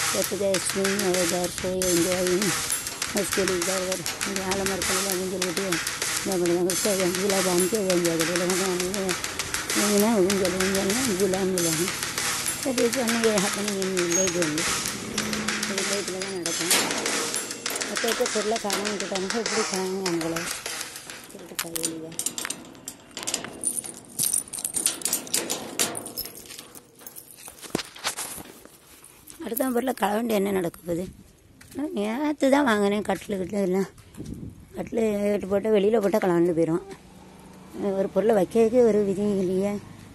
yesterday swing over there so enjoying school is there இந்த ஆலமரத்தில் ஊஞ்சல் விட்டு என்ன பண்ணுவாங்க சரி அஞ்சுலா பாமிக்கு என்ஜாய் கிடையாது ஏன்னா ஊஞ்சல் ஊஞ்சல்னா குலாம் விழாங்க சரி சொன்னீங்க ஹப்பனிங் இன் லேட் வந்து இது லேட்டில் தான் நடக்கும் மற்ற பொருளை காணாமட்டாங்க எப்படி காணுங்க அவங்கள திருட்டு கையில அடுத்த பொருளில் கலவண்டி என்ன நடக்க போகுது நேற்று தான் வாங்கினேன் கட்டில் கிட்ட எல்லாம் கட்டில் எடுத்து போட்டால் வெளியில் போட்டால் கலந்து போயிடும் ஒரு பொருளை வைக்கிறதுக்கு ஒரு விதி இல்லையே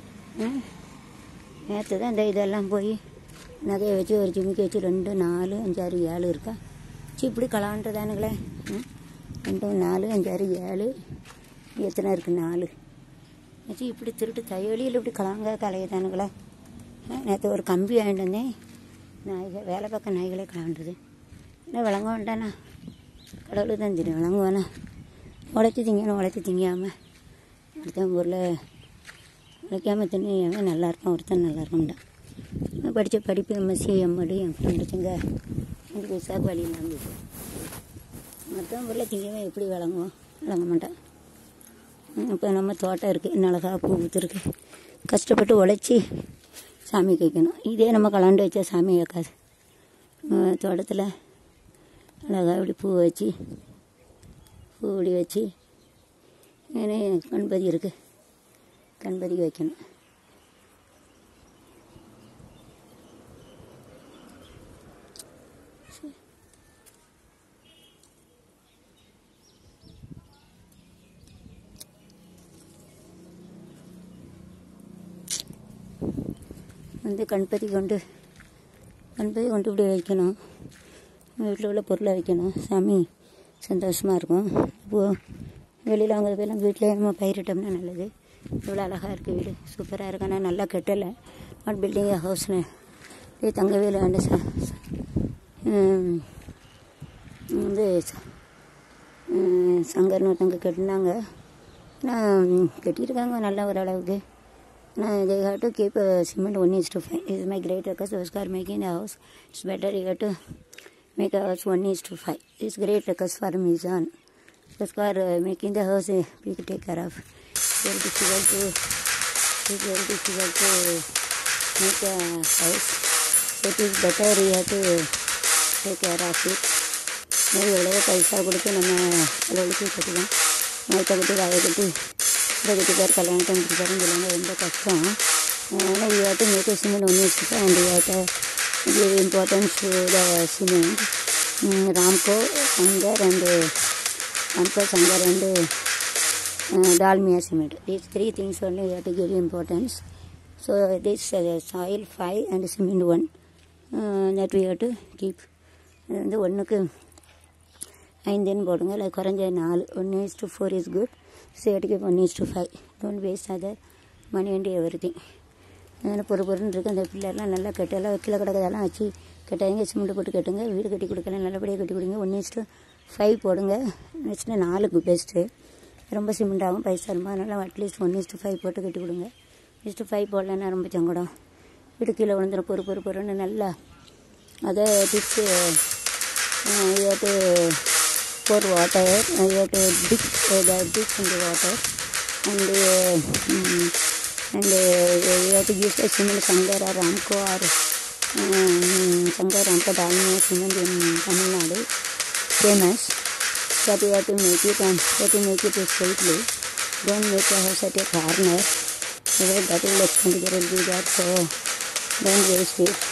நேற்று தான் இந்த இதெல்லாம் போய் நகையை வச்சு ஒரு ஜிமிக்கி வச்சு ரெண்டு நாலு அஞ்சாறு ஏழு இருக்கா சரி இப்படி கலான்றதானுங்களே ரெண்டு நாலு அஞ்சாறு ஏழு எத்தனை இருக்குது நாலு வச்சு இப்படி திருட்டு தையலியில் இப்படி கலாங்க கலையதானுங்களே நேற்று ஒரு கம்பி வாங்கிட்டு வந்தேன் நாய்கள் வேலை பார்க்க நாய்களே கலாண்டுது என்ன விளங்க வேண்டாண்ணா கடவுளுக்கு தான் தெரியும் விளங்குவானா உழைச்சி திங்கணும் உழைச்சி திங்காமல் ஒருத்தன் பொருளை உழைக்காமல் தின்னு நல்லா இருக்கும் ஒருத்தன் நல்லா இருக்கும்டா படித்த படிப்பு எம்எஸ்சி எம்எடு என் ஃப்ரெண்டுச்சுங்க ரெண்டு பைசாக்கு வழி இல்லாமல் போச்சு மற்றவன் பொருளை திங்கவே எப்படி விளங்குவோம் விளங்க மாட்டான் இப்போ நம்ம தோட்டம் இருக்குது என்ன அழகாக பூ பூத்துருக்கு கஷ்டப்பட்டு உழைச்சி சாமி கேட்கணும் இதே நம்ம கலாண்டு வச்சா சாமி கேட்காது தோட்டத்தில் அழகாக இப்படி பூ வச்சு பூ இப்படி வச்சு ஏன்னா கண்பதி இருக்குது கண்பதி வைக்கணும் வந்து கண்பதி கொண்டு கண்பதி கொண்டு இப்படி வைக்கணும் வீட்டில் உள்ள பொருளை வைக்கணும் சாமி சந்தோஷமாக இருக்கும் இப்போது வெளியில் வாங்குறது போயெல்லாம் வீட்டிலே நம்ம பயிரிட்டோம்னா நல்லது இவ்வளோ அழகாக இருக்குது வீடு சூப்பராக இருக்கு ஆனால் நல்லா கட்டலை நாட் பில்டிங் ஹவுஸ்னு இதே தங்கவே இல்லை வந்து ச வந்து சங்கர்னு ஒருத்தவங்க கட்டினாங்க ஆனால் கட்டியிருக்காங்க நல்லா ஓரளவுக்கு Now they have to keep uh, cement one is to five. Is my great request. Those are making a house. It's better you have to make a house one is to five. It's great request for Mizan. Those are uh, making the house uh, we can take care of. Very difficult to it's very difficult to make a house. So it is better you have to take care of it. எவ்வளோ பைசா கொடுத்து நம்ம அளவுக்கு கட்டிக்கலாம் மயத்தை கட்டி வாயை கட்டி இருபது பேர் கல்யாணத்தை முடிச்சாருன்னு சொல்லுவாங்க ரொம்ப கஷ்டம் அதனால் you have to make cement ஒன்று வச்சுட்டு and you have to give importance to the cement Ramco Shankar and Ramco Shankar and Dalmia cement these three things only you have to give importance so this soil five and cement one that we have to keep அது வந்து ஒன்றுக்கு ஐந்துன்னு போடுங்க இல்லை குறைஞ்ச நாலு one is to four is good சேட்டுக்கு one is to five don't waste other money and everything அதனால் பொறு பொருன்னு இருக்குது அந்த பிள்ளைலாம் நல்லா கட்டெல்லாம் கீழே கிடக்கிறதெல்லாம் வச்சு கட்டாதீங்க சிமெண்ட் போட்டு கட்டுங்க வீடு கட்டி கொடுக்கலாம் நல்லபடியாக கட்டி கொடுங்க ஒன் இஸ் டு ஃபைவ் போடுங்க நெக்ஸ்ட்டு நாலுக்கு பெஸ்ட்டு ரொம்ப சிமெண்ட் ஆகும் பைசா ரொம்ப அதனால் at least one is to five போட்டு கட்டி கொடுங்க இஸ் டு ஃபைவ் போடலன்னா ரொம்ப சங்கடம் வீடு கீழே விழுந்துடும் பொறு பொறு பொருன்னு நல்லா அதை டிப்ஸு இது pour water uh, you have to dig uh, the ditch in the water and uh, mm, and uh, you have to use the cement Sankar or Ramco or um, Sankar Ramco Dalmia cement in Tamil Nadu famous that you have to make it and you have to make it straightly don't make a house at a corner so that will expenditure will be there so don't waste it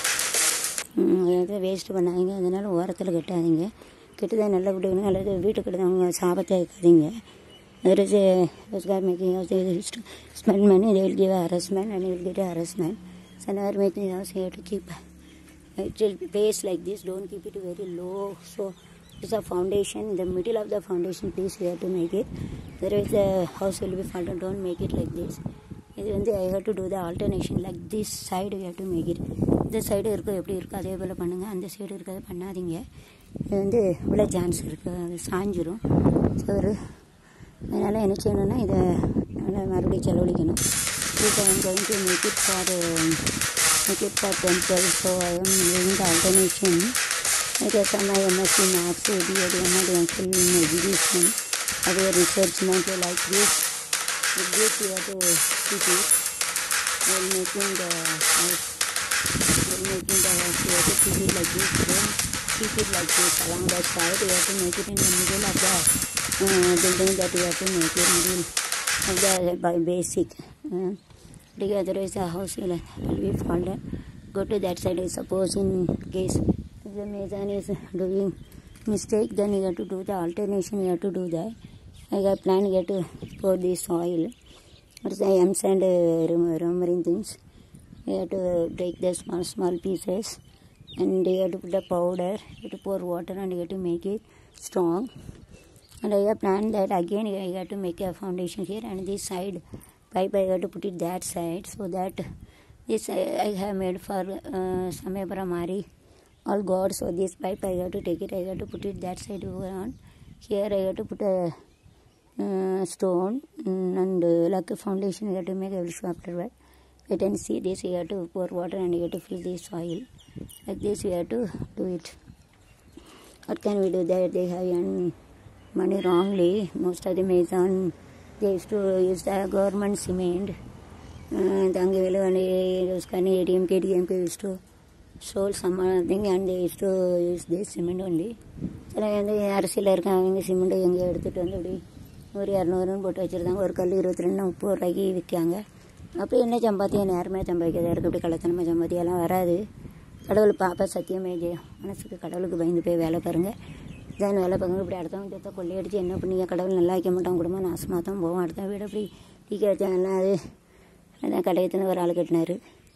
waste பண்ணாதீங்க அதனால் ஓரத்தில் கட்டாதீங்க கெட்டுதான் நல்லா விடுங்க அல்லது வீட்டுக்கு அவங்க சாபத்தை வைக்காதீங்க there is a those guy making house they used to spend money they will give a harassment and you will get a harassment so never making house you have to keep it will be base like this don't keep it very low so it's a foundation in the middle of the foundation piece you have to make it there is the house will be fallen don't make it like this இது வந்து I have to do the alternation like this side you have to make it இந்த side இருக்கோ எப்படி இருக்கோ அதே போல் பண்ணுங்கள் அந்த side இருக்கிறத பண்ணாதீங்க இது வந்து இவ்வளோ சான்ஸ் இருக்குது அது சாஞ்சிரும் சோறு அதனால் என்ன செய்யணும்னா இதை நல்லா மறுபடியும் செலவழிக்கணும் இப்போ வந்து going to make it for make it for temple. So I am doing the alternation. I guess I'm my MSc Maths, AD, AD, and full in education. I do a research module like this. With this, you have to keep it. While making the house, while making the house, you have to keep it like this. Then keep it like this along the side. You have to make it in the middle of the uh, building that you have to make it middle of the by basic. Uh, because otherwise the house will, will be fallen. Go to that side. Suppose in case if the mason is doing mistake, then you have to do the alternation. You have to do that. I have plan you have to pour this soil. Or the M's and uh, rem- remembering things. You have to take the small small pieces and you have to put the powder. You have to pour water and you have to make it strong. And I have planned that again I have to make a foundation here and this side pipe I have to put it that side so that this I, I have made for uh, Samya Brahmari all God so this pipe I have to take it I have to put it that side over on here I have to put a uh, stone mm, and uh, like a foundation you have to make every afterward you can see this you have to pour water and you have to fill this soil like this you have to do it what can we do that they have earned money wrongly most of the mason they used to use the government cement uh, the Angevelu use Kani ADM, KDM used to sold some other thing and they used to use this cement only சில வந்து அரசியலில் இருக்காங்க cement எங்கே எடுத்துகிட்டு வந்து இப்படி நூறு இரநூறுன்னு போட்டு வச்சுருந்தாங்க ஒரு கல் இருபத்தி ரெண்டு முப்பது ரூபாய்க்கு விற்காங்க அப்போ என்ன சம்பாத்தியம் நேரமே சம்பாதிக்கிறதா இருக்குது இப்படி கள்ளத்தனமாக சம்பாத்தியெல்லாம் வராது கடவுள் பாப்பா சத்தியமே ஜெயம் மனசுக்கு கடவுளுக்கு பயந்து போய் வேலை பாருங்கள் இதான் வேலை பாருங்க இப்படி அடுத்தவங்க சேர்த்தா கொள்ளையடிச்சு என்ன பண்ணீங்க கடவுள் நல்லா வைக்க மாட்டான் குடும்பம் நாசமாக தான் போவோம் அடுத்த வீடு இப்படி டீக்க வச்சாங்கன்னா அது அதான் கடையத்துன்னு ஒரு ஆள் கட்டினார்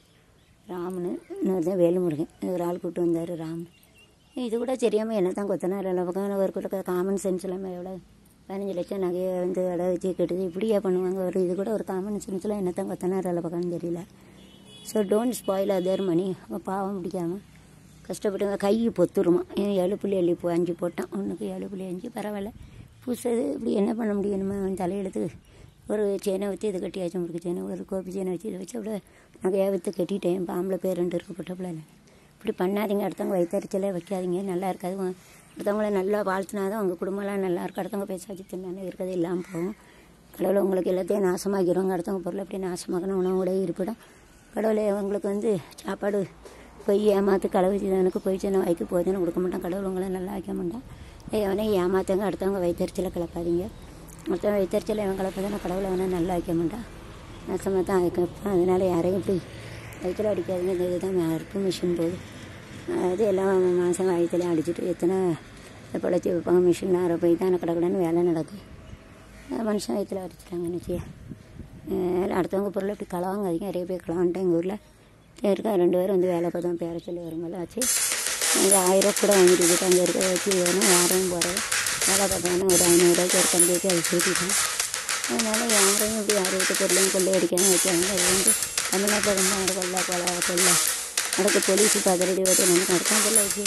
ராமனு இன்னொரு தான் வேலுமுருகன் ஒரு ஆள் கூப்பிட்டு வந்தார் ராமன் இது கூட தெரியாமல் என்ன தான் கொத்தனார் எல்லா பக்கம் ஒரு கூட காமன் சென்ஸ் இல்லாமல் எவ்வளோ பதினஞ்சு லட்சம் நகையை வந்து அடை வச்சு கட்டுது இப்படியா பண்ணுவாங்க ஒரு இது கூட ஒரு காமன் சென்ஸில் என்ன தான் கொத்தனார் எல்லா பக்கம்னு தெரியல so don't spoil other money பாவம் பிடிக்காமல் கஷ்டப்பட்டு கை பொத்துருமா ஏன் ஏழு புள்ளி எள்ளி போ அஞ்சு போட்டான் ஒன்றுக்கு ஏழு புள்ளி அஞ்சு பரவாயில்ல புதுசது இப்படி என்ன பண்ண முடியும் நம்ம அவன் தலையெழுத்து ஒரு செயினை வச்சு இது கட்டியாச்சும் முறுக்கு செயினை ஒரு கோப்பி செயினை வச்சு இதை வச்சு அப்படியே நகையாக விற்று கட்டிட்டேன் பாம்பளை பேர் ரெண்டு இருக்கு பொட்டப்பில் இப்படி பண்ணாதீங்க அடுத்தவங்க வயிற்றுச்சலே வைக்காதீங்க நல்லா இருக்காது உங்க- அடுத்தவங்கள நல்லா வாழ்த்தினா தான் உங்கள் குடும்பம்லாம் நல்லா இருக்கும் அடுத்தவங்க பேசாச்சு தின்னாலும் இருக்கிறது இல்லாமல் போகும் கடவுளை உங்களுக்கு எல்லாத்தையும் நாசமாக்கிடுவாங்க அடுத்தவங்க பொருளை எப்படி நாசமாக்கணும் உணவோட இருப்பிடம் கடவுளை உங்களுக்கு வந்து சாப்பாடு பொய் ஏமாத்து களவு செய்தவனுக்கு பொய் சின்ன வாய்க்கு போதுன்னு கொடுக்க மாட்டான் கடவுள் உங்களை நல்லா வைக்க மாட்டான் அவனை ஏமாத்தங்க அடுத்தவங்க வயிற்றுச்சலை கிளப்பாதீங்க அடுத்தவங்க வயிற்றுச்சலை அவன் கிளப்பாதான கடவுளை அவனை நல்லா வைக்க மாட்டான் நசமாக தான் வைக்கப்பா அதனால யாரையும் இப்படி வயிற்றுல அடிக்காதீங்க இந்த இதுதான் அறுப்பு மிஷின் போகுது அது எல்லாம் மாதம் வயிற்றுல அடிச்சுட்டு எத்தனை பிழைச்சி வைப்பாங்க மிஷின் அரை போய் தான் கடக்கடன்னு வேலை நடக்கும் அஹ் மனுஷன் வயிற்றுல அடிச்சிட்டாங்க நினச்சி அடுத்தவங்க பொருளை இப்படி களவாங்காதீங்க நிறைய பேர் களவான்ட்டேன் எங்கள் ஊரில் இருக்கா ரெண்டு பேரும் வந்து வேலை பார்த்தோம் பேர சொல்லி வரும்போது ஆச்சு அங்கே ஆயிரம் கூட வாங்கிட்டு போயிட்டு அங்கே இருக்க வச்சு வேணும் யாரையும் போகிறேன் வேலை பார்த்தோன்னா ஒரு ஐநூறுரூவாய்க்கு ஒரு கம்பிக்கு அதை சேர்த்திட்டேன் அதனால் யாரையும் இப்படி யார் வீட்டு பொருளையும் கொள்ளையடிக்காமல் வைக்காங்க அது வந்து தமிழ்நாட்டில் ரொம்ப அங்கே கொள்ளை கொலை கொள்ளை நடக்கு போலீஸ் பதறடி ஓட்டு நமக்கு நடக்காமல் வச்சு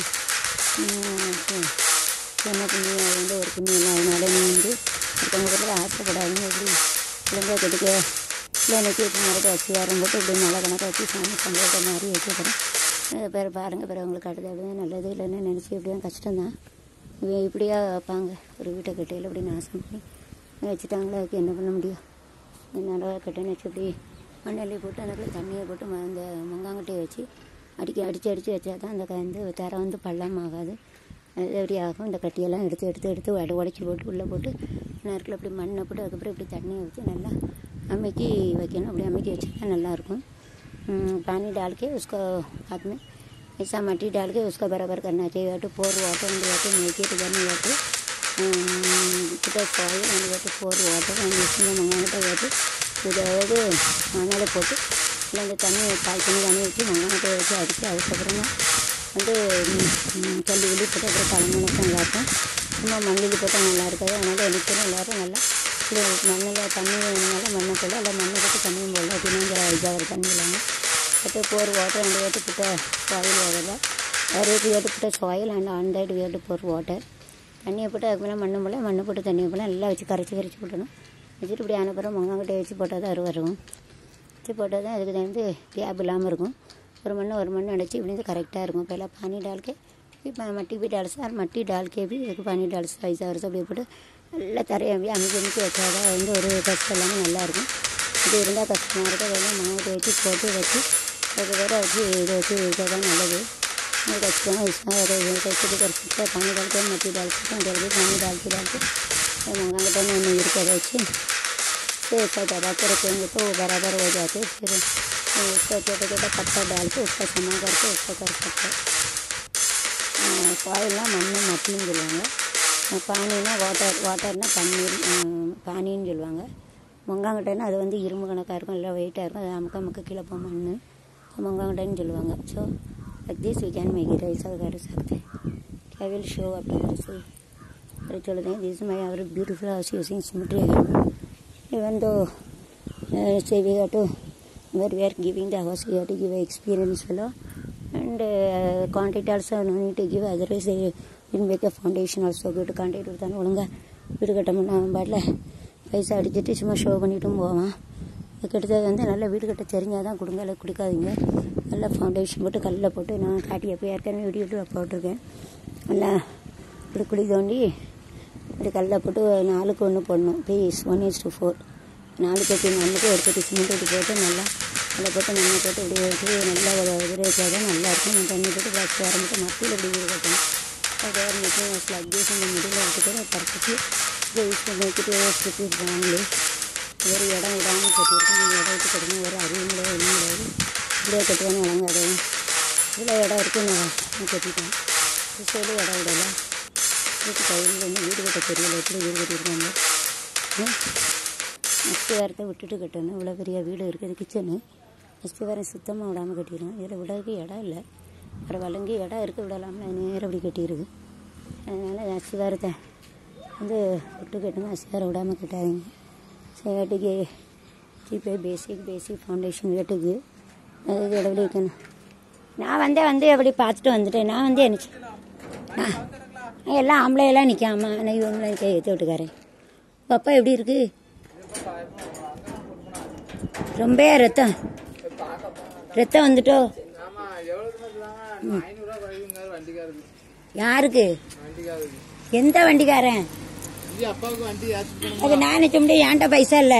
என்ன புண்ணியம் அது வந்து ஒரு புண்ணியம் இல்லை அதனால நீ வந்து ஒருத்தவங்க கூட ஆசைப்படாதீங்க எப்படி ஒழுங்காக கெடுக்க இல்லை நெத்தி வச்சு மரத்தை வச்சு யாரும் போட்டு இப்படி நல்ல கணக்காக வச்சு சாமி சம்பளத்தை மாதிரி வச்சுக்கிறேன் அதை பேர் பாருங்கள் பிறகு உங்களுக்கு அடுத்த அப்படியே நல்லது இல்லைன்னு நினச்சி எப்படியும் கஷ்டம்தான் இவன் இப்படியா வைப்பாங்க ஒரு வீட்டை கட்டையில் இப்படி நாசம் பண்ணி வச்சுட்டாங்களே அதுக்கு என்ன பண்ண முடியும் என்னால் கட்டணை வச்சு இப்படி மண்ணெல்லி போட்டு அதுக்குள்ள தண்ணியை போட்டு ம- அந்த மங்காங்கட்டையை வச்சு அடிக்க அடித்து அடித்து வச்சா தான் அந்த க- வந்து தர வந்து பள்ளம் ஆகாது அது எப்படி ஆகும் இந்த கட்டியெல்லாம் எடுத்து எடுத்து எடுத்து உட உடச்சி போட்டு உள்ளே போட்டு நேரத்தில் இப்படி மண்ணை போட்டு அதுக்கப்புறம் இப்படி தண்ணியை வச்சு நல்லா அமைக்கி வைக்கணும் அப்படி அமைக்கி வச்சா தான் நல்லாயிருக்கும் पानी डाल के उसको हाथ में ऐसा मट्टी डाल के उसका बराबर करना चाहिए या तो पोर वाटर एंड या तो make it then you have to um, put a soil and you have to pour water and using the மங்கானட்டை you have to இதாவது மணலை போட்டு இல்லை அந்த தண்ணி கால் பண்ணி தண்ணி வச்சு மங்கானட்டை வச்சு அடித்து அதுக்கப்புறமா வந்து ம், கல் உள்ளி போட்டு அப்புறம் தலைமுனைக்கு நல்லாயிருக்கும் சும்மா மண்ணில் போட்டால் நல்லா இருக்காது அதனால் எனக்கு எல்லோரும் நல்லா இப்படி மண்ணில் தண்ணி வேணுனால மண்ணை போட இல்லை மண்ணை போட்டு தண்ணியும் போடல அப்படின்னா இதாக தண்ணி இல்லாமல் பட் போர் வாட்டர் அண்ட் வேட்டு புட்ட சாயில் வரல வேறு வேட்டு புட்ட சாயில் அண்ட் ஆன் தட் வேட்டு போர் வாட்டர் தண்ணியை போட்டு அதுக்கு மேலே மண்ணு போல மண்ணு போட்டு தண்ணியை போல நல்லா வச்சு கரைச்சி கரைச்சி போட்டணும் வச்சுட்டு இப்படி அனுப்புகிறோம் மங்காங்கிட்ட வச்சு போட்டால் தான் அருவா இருக்கும் வச்சு போட்டால் தான் அதுக்கு வந்து கேப் இல்லாமல் இருக்கும் ஒரு மண் ஒரு மண் அடிச்சு இப்படி வந்து கரெக்டாக இருக்கும் पहले पानी डाल के फिर प- मट्टी भी डाल से और मट्टी डाल के भी இதுக்கு पानी डाल से ஐசா வருஷம் அப்படியே போட்டு நல்லா தரையை அப்படியே அமைக்க அமைக்க வச்சாதான் வந்து ஒரு கஷ்டம் எல்லாமே நல்லா இருக்கும் இது இருந்தால் கஷ்டமாக இருக்கும் அதெல்லாம் மாவு தேய்ச்சி போட்டு வச்சு அதுக்கு வேற வச்சு இதை வச்சு வச்சா தான் நல்லது नहीं रखते हैं इसमें और ये कैसे भी कर सकते हैं पानी डालते हैं मिट्टी डाल सकते हैं जल्दी पानी डाल के डाल के मंगा के टाइम में गिर कर अच्छे फिर ऐसा दबा के रखेंगे तो वो बराबर हो जाते हैं। फिर उसका छोटा छोटा पत्थर डाल के उसका समा करके उसको कर सकते हैं சாயில்னால் மண் மட்டின்னு சொல்லுவாங்க அஹ் பானினா வாட்டர் வாட்டர்னால் தண்ணீர் அஹ் பானின்னு சொல்லுவாங்க மொங்காங்கட்டைன்னா அது வந்து இரும்பு கணக்காக இருக்கும் இல்லை வெயிட்டாக இருக்கும் அது அமுக்க அமுக்க கீழே போ மண் மொங்காங்கட்டைன்னு சொல்லுவாங்க so like this we can make it ஐஸாக कर सकते हैं I will show after this अरे चलो दें this my our beautiful house using symmetry even though uh, say we have to where we are giving the house we have to give a experience fellow and uh, quantity also no need to give otherwise they will make a foundation also good quantity கொடுத்தாலும் ஒழுங்காக வீடு கட்டணும் நான் பாட்டில் பைசா அடிச்சுட்டு சும்மா show பண்ணிட்டும் போவான் கிட்டத்தட்ட வந்து நல்லா வீடு கட்ட தெரிஞ்சால் தான் கொடுங்க இல்லை கொடுக்காதீங்க நல்லா ஃபவுண்டேஷன் போட்டு கல்லில் போட்டு நான் காட்டி எப்போ ஏற்கனவே யூடியூப்பில் போட்டிருக்கேன் நல்லா இப்படி குழி தோண்டி இப்படி கல்லில் போட்டு நாலுக்கு ஒன்று போடணும் please one is to four நாலு கட்டி மண்ணுக்கு ஒரு கட்டி சிமெண்ட் கட்டி போட்டு நல்லா அதில் போட்டு மண்ணை போட்டு இப்படி வச்சு நல்லா ஒரு இது வச்சா தான் நல்லா இருக்கும் நம்ம தண்ணி போட்டு பிளாஸ்டிக் ஆரம்பிட்டு மத்தியில் இப்படி வீடு கட்டணும் அது வேறு மட்டும் லைக் திஸ் இந்த மிடில் எடுத்துக்கிட்டு பறக்கிட்டு இதை யூஸ் பண்ணிக்கிட்டு சுற்றி வாங்கலு ஒரு இடம் விடாமல் கட்டியிருக்கோம் அந்த இடம் விட்டு கட்டணும் ஒரு அறிவும் கிடையாது ஒன்றும் கிடையாது இப்படியே கட்டுவானு வழங்காது இவ்வளோ இடம் இருக்குது நான் கட்டிட்டேன் சைடு இடம் விடல வீட்டு கையில் வந்து வீடு கட்ட தெரியல எப்படி வீடு கட்டியிருக்காங்க அஸ்திவாரத்தை விட்டுட்டு கட்டணும் இவ்வளோ பெரிய வீடு இருக்குது கிச்சனு அஸ்திவாரம் சுத்தமாக விடாமல் கட்டிடணும் இதில் விடறதுக்கு இடம் இல்லை வேறு வழங்கி இடம் இருக்க விடலாம்னு நேரம் அப்படி கட்டியிருக்கு அதனால் அஸ்திவாரத்தை வந்து விட்டு கட்டணும் அஸ்திவாரம் விடாமல் கட்டாதீங்க சரி வாட்டிக்கு இப்போ பேசிக் பேசிக் ஃபவுண்டேஷன் வீட்டுக்கு அது இடத்துல இருக்கணும் நான் வந்தேன் வந்து அப்படி பார்த்துட்டு வந்துட்டேன் நான் வந்து என்ன செய்- நான் எல்லாம் ஆம்பளையெல்லாம் நிற்காம நான் இவங்களாம் நிற்க ஏற்ற விட்டுக்காரேன் உங்கள் அப்பா எப்படி இருக்கு ரொம்ப ரத்தம் ரத்தம் வந்துட்டோ ஆமா எவ்வளவு தூரம் ஐநூறு ரூபா குறையுங்காரு வண்டிக்காரருக்கு யாருக்கு வண்டிக்காரருக்கு எந்த வண்டிக்காரன் இது அப்பாவுக்கு வண்டி ஏற்றி அது நான் நிற்க முடியும் என்கிட்ட பைசா இல்லை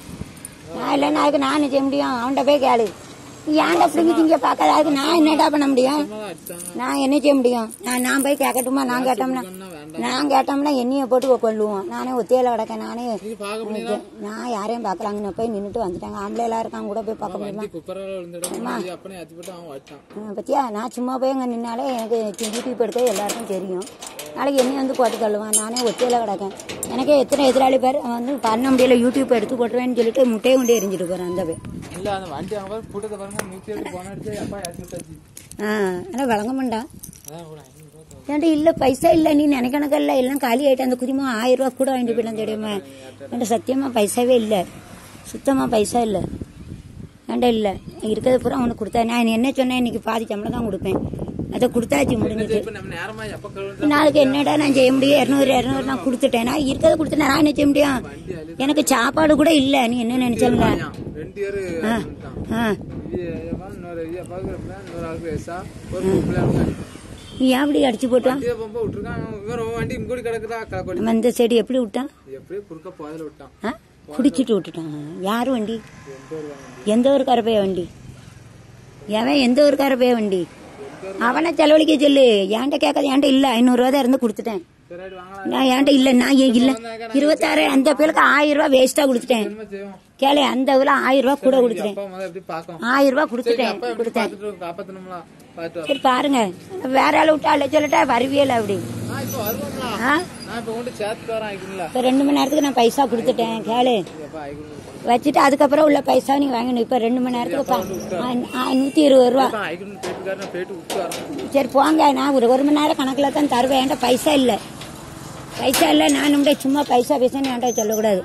நான் இல்லைன்னா அதுக்கு நான் நிற்க முடியும் அவன்கிட்ட போய் கேளு நீ ஏன்டா பிடிங்கி திங்க பார்க்காத அதுக்கு நான் என்னடா பண்ண முடியும் அடிச்சாங்க நான் என்ன செய்ய முடியும் நான் நான் போய் கேட்கட்டுமா நான் கேட்டோம்னா வேண்டாம் நான் கேட்டோம்னா என்னைய போட்டு கொள்ளுவோம் நானே ஒத்தையில கிடக்கேன் நானே நீங்க பார்க்க முடியல நான் யாரையும் பார்க்கலாங்கன்னு போய் நின்றுட்டு வந்துட்டாங்க ஆம்பளை எல்லாம் இருக்காங்க கூட போய் பார்க்க முடியுமா வண்டி குப்பரால விழுந்துடும் அப்பனே ஏற்றி போட்டு அவன் வச்சான் ஆ, பத்தியா நான் சும்மா போய் அங்கே நின்னாலே எனக்கு யூடியூப் எடுக்க எல்லாருக்கும் தெரியும் நாளைக்கு என்னையும் வந்து போட்டு தள்ளுவான் நானே ஒத்தையில கிடக்கேன் எனக்கே எத்தனை எதிராளி பேர் அவன் வந்து பண்ண முடியல யூடியூப் எடுத்து போட்டுருவேன்னு சொல்லிட்டு முட்டையை கொண்டு எரிஞ்சிட்டு போறான் அந்த போய் இல்ல அந்த வண்டி அவங்க கூட்டத்தை பாருங்க நூத்தி ஏழு போன அடிச்சு அப்பா ஏற்றி விட்டாச்சு ஆ ஆனால் வழங்க மாட்டான் அதான் ஒரு ஐநூறு ரூபா ஏன்டா இல்லை பைசா இல்லை நீ நினைக்கணக்கல்ல எல்லாம் காலி ஆயிட்டு அந்த குதிமா ஆயிரம் ரூபா கூட வாங்கிட்டு போயிடலாம் தெரியுமா ஏன்டா சத்தியமா பைசாவே இல்லை சுத்தமா பைசா இல்லை ஏன்டா இல்லை இருக்கிறது பூரா அவனுக்கு கொடுத்தா நான் என்ன சொன்னேன் இன்னைக்கு பாதி சம்பளம் தான் கொடுப்பேன் அதை கொடுத்தாச்சு முடிஞ்சுது இப்ப நம்ம நேரமா எப்ப கழுவு நாளைக்கு என்னடா நான் செய்ய முடியும் இரநூறு இரநூறு நான் கொடுத்துட்டேன் நான் இருக்கிறத கொடுத்துட்டேன் நான் என்ன செய்ய முடியும் எனக்கு சாப்பாடு கூட இல்லை நீ என்ன நினைச்சாங்க ரெண்டு பேரு ஆ இது அப்பா, இன்னொரு இது அப்பாவுக்கு இருப்பேன், இன்னொரு ஆளுக்கு வயசா ஒரு பிள்ளைங்க நீ ஏன் அப்படி அடிச்சு போட்டான் வண்டியை பம்ப விட்டுருக்கான் இவன் ரொம்ப வண்டி இங்கூடி கிடக்குதா கிடக்கொடி நம்ம இந்த சைடு எப்படி விட்டான் எப்படியே குறுக்க பாதையில விட்டான் ஆ குடிச்சிட்டு விட்டுட்டான் யார் வண்டி எந்த ஒரு வண்டி எந்த ஒரு கரப்பைய வண்டி எவன் எந்த ஒரு கரப்பைய வண்டி அவனை செலவழிக்க சொல்லு என்கிட்ட கேட்காத என்கிட்ட இல்லை ஐநூறுரூவா தான் இருந்து கொடுத்துட்டேன் சரி ரைட் வாங்கலாம் நான் என்கிட்ட இல்லை நான் ஏன் இல்லை இருபத்தாறு அந்த பேருக்கு ஆயிரம் ரூபா வேஸ்ட்டாக கொடுத்துட்டேன் என்ன செய்வோம் கேளு அந்த இதில் ஆயிரம் ரூபா கூட கொடுத்துட்டேன் அப்பா முதல்ல எப்படி பார்க்கும் ஆயிரம் ரூபா கொடுத்துட்டேன் அப்பா எப்படி பார்த்துட்டு காப்பாத்தணும்ல பார்த்துட்டு சரி பாருங்க வேற ஆள் விட்டா அல்ல சொல்லட்டா வருவியல அப்படி நான் இப்போ வருவோம்ல ஆ நான் இப்போ கொண்டு சேர்த்துட்டு வரேன் ஆயிக்கணும்ல இப்போ ரெண்டு மணி நேரத்துக்கு நான் பைசா கொடுத்துட்டேன் கேளு எப்பா ஆயிக்கணும் வச்சுட்டு அதுக்கப்புறம் உள்ள பைசா நீங்க வாங்கணும் இப்போ ரெண்டு மணி நேரத்துக்கு பா- ஆ, ஆ, நூத்தி இருபது ரூபா அப்பா ஆயிக்கணும் போயிட்டு போயிட்டு விட்டு வரேன் சரி போங்க நான் ஒரு ஒரு மணி நேரம் கணக்கில் தான் தருவேன் என்கிட்ட பைசா இல்லை பைசா இல்லை நான் நம்மளே சும்மா பைசா பைசான்னு என்கிட்ட சொல்லக்கூடாது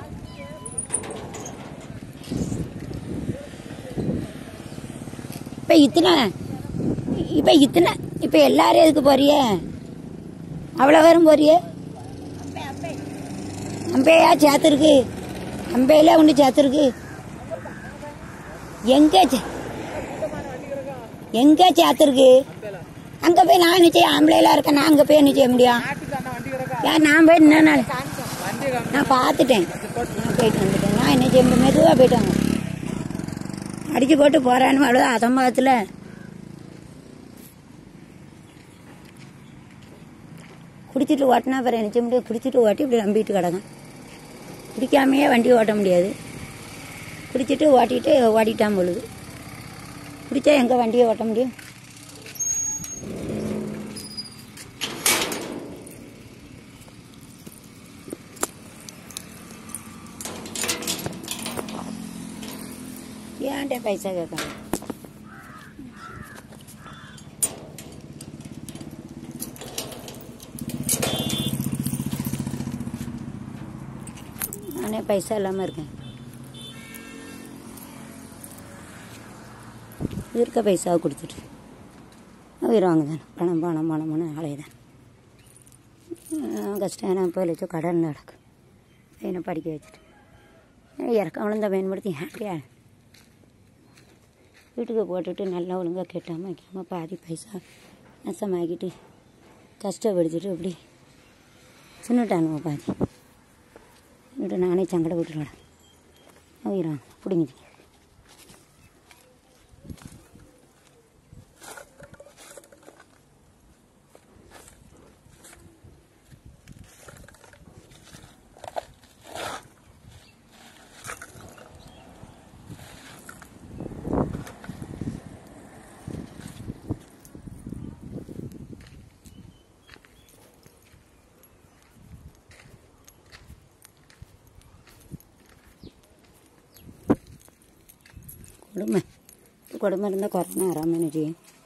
இப்போ இத்தனை இப்போ இத்தனை இப்போ எல்லாரும் எதுக்கு போறிய அவ்வளோ பேரும் போறிய அம்பையா சேர்த்துருக்கு அம்பையில ஒன்று சேர்த்துருக்கு எங்கே சே- எங்கே சேர்த்துருக்கு அங்கே போய் நான் என்ன செய்ய ஆம்பளைலாம் இருக்கேன் நான் அங்கே போய் என்ன செய்ய முடியும் ஆட்டுக்கான வண்டி கிடக்கா ஏன் நான் போய் என்ன நாள் வண்டி காமி நான் பார்த்துட்டேன் நான் போயிட்டு வந்துட்டேன் நான் என்ன செய்ய முடியும் மெதுவாக போயிட்டு வாங்க அடிச்சு போட்டு போறான்னு அவ்வளோ அசம்பாவத்தில் குடிச்சிட்டு ஓட்டினா அப்புறம் என்ன செய்ய முடியும் குடிச்சிட்டு ஓட்டி இப்படி நம்பிட்டு கிடக்கும் குடிக்காமையே வண்டி ஓட்ட முடியாது குடிச்சிட்டு ஓட்டிட்டு ஓடிட்டான் பொழுது குடிச்சா எங்கே வண்டியை ஓட்ட முடியும் ஏன்டே பைசா கேட்கணும் நானே பைசா இல்லாமல் இருக்கேன் இருக்க பைசாவை கொடுத்துட்டு உயிர் வாங்குதான் பணம் பணம் பணம் பணம் அலையுதான் கஷ்டம் நான் போய் வச்சு கடன் நடக்கு பையனை படிக்க வச்சுட்டு இறக்கம் விழுந்த பயன்படுத்தி ஹாப்பியா வீட்டுக்கு போட்டுட்டு நல்லா ஒழுங்காக கெட்டாமல் வைக்காமல் பாதி பைசா நஷ்டமாக்கிட்டு கஷ்டப்படுத்திட்டு இப்படி சின்னட்டானுவ பாதி എന്നിട്ട് നാണേ ചങ്കട വിട്ടിട്ടാണ് ഉയരാണ് പിടുങ്ങിട്ട് கொடுமை கொடுமை இருந்தால் கொரோனா வராமல் என்ன செய்யும்